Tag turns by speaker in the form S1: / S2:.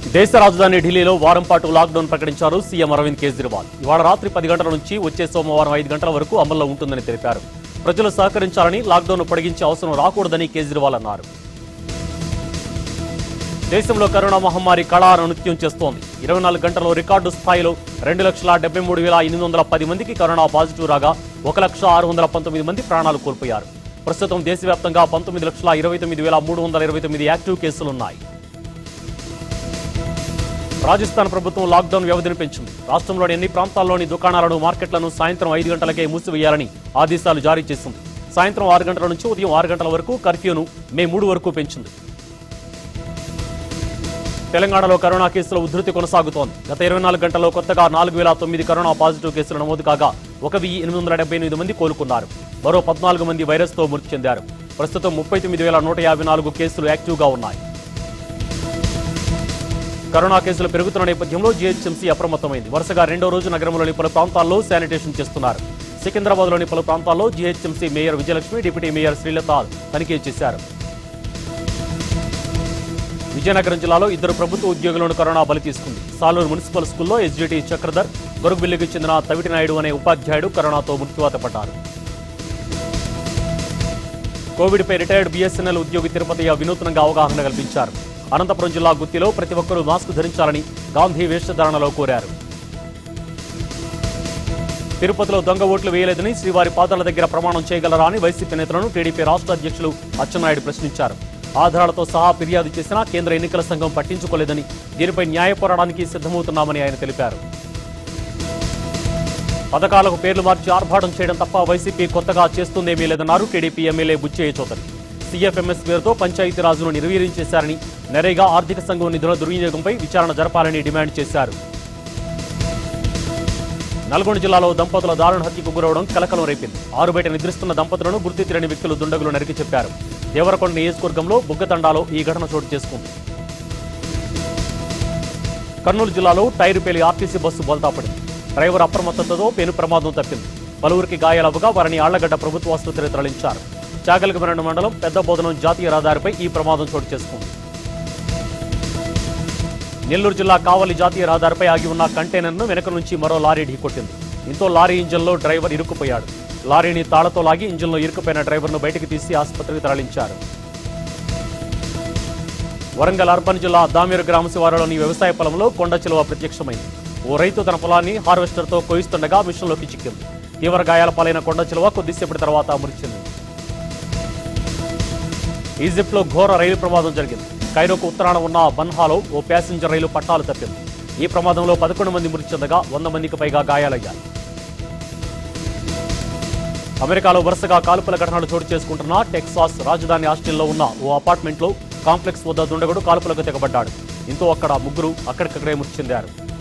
S1: దేశ రాజధాని ఢిల్లీలో వారం పాటు లాక్డౌన్ ప్రకటించారు సీఎం అరవింద్ కేజ్రీవాల్ ఇవాళ రాత్రి పది గంటల నుంచి వచ్చే సోమవారం ఐదు గంటల వరకు అమల్లో ఉంటుందని తెలిపారు ప్రజలు సహకరించాలని లాక్డౌన్ పొడిగించే అవసరం రాకూడదని కేజ్రీవాల్ అన్నారు దేశంలో కరోనా మహమ్మారి కళార నృత్యం చేస్తోంది ఇరవై నాలుగు గంటల్లో రికార్డు స్థాయిలో రెండు లక్షల డెబ్బై మూడు వేల ఎనిమిది వందల పది మందికి కరోనా పాజిటివ్ రాగా ఒక లక్ష ఆరు వందల పంతొమ్మిది మంది ప్రాణాలు కోల్పోయారు ప్రస్తుతం దేశవ్యాప్తంగా పంతొమ్మిది లక్షల ఇరవై తొమ్మిది వేల మూడు వందల ఇరవై తొమ్మిది యాక్టివ్ కేసులున్నాయి రాజస్థాన్ ప్రభుత్వం లాక్డౌన్ వ్యవధిని పెంచింది రాష్ట్రంలోని అన్ని ప్రాంతాల్లోని దుకాణాలను మార్కెట్లను సాయంత్రం ఐదు గంటలకే మూసివేయాలని ఆదేశాలు జారీ చేసింది సాయంత్రం ఆరు గంటల నుంచి ఉదయం ఆరు గంటల వరకు కర్ఫ్యూను మే మూడు వరకు పెంచింది తెలంగాణలో కరోనా కేసుల ఉధృతి కొనసాగుతోంది గత ఇరవై నాలుగు గంటల్లో కొత్తగా నాలుగు వేల తొమ్మిది కరోనా పాజిటివ్ కేసులు నమోదు కాగా ఒక వెయ్యి ఎనిమిది వందల డెబ్బై ఎనిమిది మంది కోలుకున్నారు మరో పద్నాలుగు మంది వైరస్తో మృతి చెందారు ప్రస్తుతం ముప్పై తొమ్మిది వేల నూట యాభై నాలుగు కేసులు యాక్టివ్గా ఉన్నాయి కరోనా కేసులు పెరుగుతున్న నేపథ్యంలో జీహెచ్ఎంసీ అప్రమత్తమైంది వరుసగా రెండో రోజు నగరంలోని పలు ప్రాంతాల్లో శానిటేషన్ చేస్తున్నారు సికింద్రాబాద్లోని పలు ప్రాంతాల్లో GHMC mayor Vijayalakshmi deputy mayor Srilatha తనిఖీ చేశారు విజయనగరం జిల్లాలో ఇద్దరు ప్రభుత్వ ఉద్యోగులను కరోనా బలి తీసుకుంది సాలూరు మున్సిపల్ స్కూల్లో ఎస్జిటి చక్రధర్ గొరుగుబిల్లికి చెందిన తవిటి నాయుడు అనే ఉపాధ్యాయుడు కరోనాతో మృత్యువాత పడ్డారు కోవిడ్పై రిటైర్డ్ బీఎస్ఎన్ఎల్ ఉద్యోగి తిరుపతి వినూత్నంగా అవగాహన కల్పించారు అనంతపురం జిల్లా గుత్తిలో ప్రతి ఒక్కరూ మాస్క్ ధరించాలని గాంధీ వేషధారణలో కోరారు తిరుపతిలో దొంగ ఓట్లు వేయలేదని శ్రీవారి పాదాల దగ్గర ప్రమాణం చేయగలరా అని వైసీపీ నేతలను టీడీపీ రాష్ట్ర అధ్యక్షులు అచ్చెన్నాయుడు ప్రశ్నించారు ఆధారాలతో సహా ఫిర్యాదు చేసినా కేంద్ర ఎన్నికల సంఘం పట్టించుకోలేదని దీనిపై న్యాయ పోరాడానికి సిద్ధమవుతున్నామని ఆయన తెలిపారు పథకాలకు పేర్లు మార్చి ఆర్భాటం చేయడం తప్ప వైసీపీ కొత్తగా చేస్తుందేమీ లేదన్నారు TDP MLA Buchaiah Chowdary CFMS పేరుతో పంచాయతీరాజును నిర్వీర్యం చేశారని నరేగా ఆర్థిక సంఘం నిధుల దుర్వినియోగంపై విచారణ జరపాలని డిమాండ్ చేశారు నల్గొండ జిల్లాలో దంపతుల దారుణ హత్యకు గురవడం కలకలం రేపింది ఆరు బయట నిద్రిస్తున్న దంపతులను గుర్తు తెలియని వ్యక్తులు దుండగులు నరికి చెప్పారు దేవరకొండ నియోజకవర్గంలో బుగ్గతండాలో ఈ ఘటన చోటు చేసుకుంది కర్నూలు జిల్లాలో టైరు పేలి ఆర్టీసీ బస్సు బోల్తాపడింది డ్రైవర్ అప్రమత్తతతో పెను ప్రమాదం తప్పింది పలువురికి గాయాలవగా వారిని ఆళ్లగడ్డ ప్రభుత్వ ఆసుపత్రికి తరలించారు చాగలికమరణ మండలం పెద్ద బోధనం జాతీయ రహదారిపై ఈ ప్రమాదం చోటు చేసుకుంది నెల్లూరు జిల్లా కావలి జాతీయ రహదారిపై ఆగి ఉన్న కంటైనర్ను వెనక నుంచి మరో లారీ ఢీకొట్టింది దీంతో లారీ ఇంజన్లో డ్రైవర్ ఇరుక్కుపోయాడు లారీని తాళతో లాగి ఇంజన్లో ఇరుక్కుపోయిన డ్రైవర్ను బయటకు తీసి ఆసుపత్రికి తరలించారు వరంగల్ అర్బన్ జిల్లా దామేరు గ్రామ శివారులోని వ్యవసాయ పొలంలో కొండ చిలువ ప్రత్యక్షమైంది ఓ రైతు తన పొలాన్ని హార్వెస్టర్తో కోయిస్తుండగా మిషన్లోకి చిక్కింది తీవ్ర గాయాల పాలైన కొండ చిలువ కొద్దిసేపటి తర్వాత మృతి చెందింది ఈజిప్ట్లో ఘోర రైలు ప్రమాదం జరిగింది కైరోకు ఉత్తరాన ఉన్న బన్హాలో ఓ ప్యాసింజర్ రైలు పట్టాలు తప్పింది ఈ ప్రమాదంలో పదకొండు మంది మృతి చెందగా వంద మందికి పైగా గాయాలయ్యాయి అమెరికాలో వరుసగా కాల్పుల ఘటనలు చోటు చేసుకుంటున్న టెక్సాస్ రాజధాని ఆస్టిన్లో ఉన్న ఓ అపార్ట్మెంట్లో కాంప్లెక్స్ వద్ద దుండగుడు కాల్పులకు తెగబడ్డాడు దీంతో అక్కడ ముగ్గురు అక్కడికక్కడే మృతి చెందారు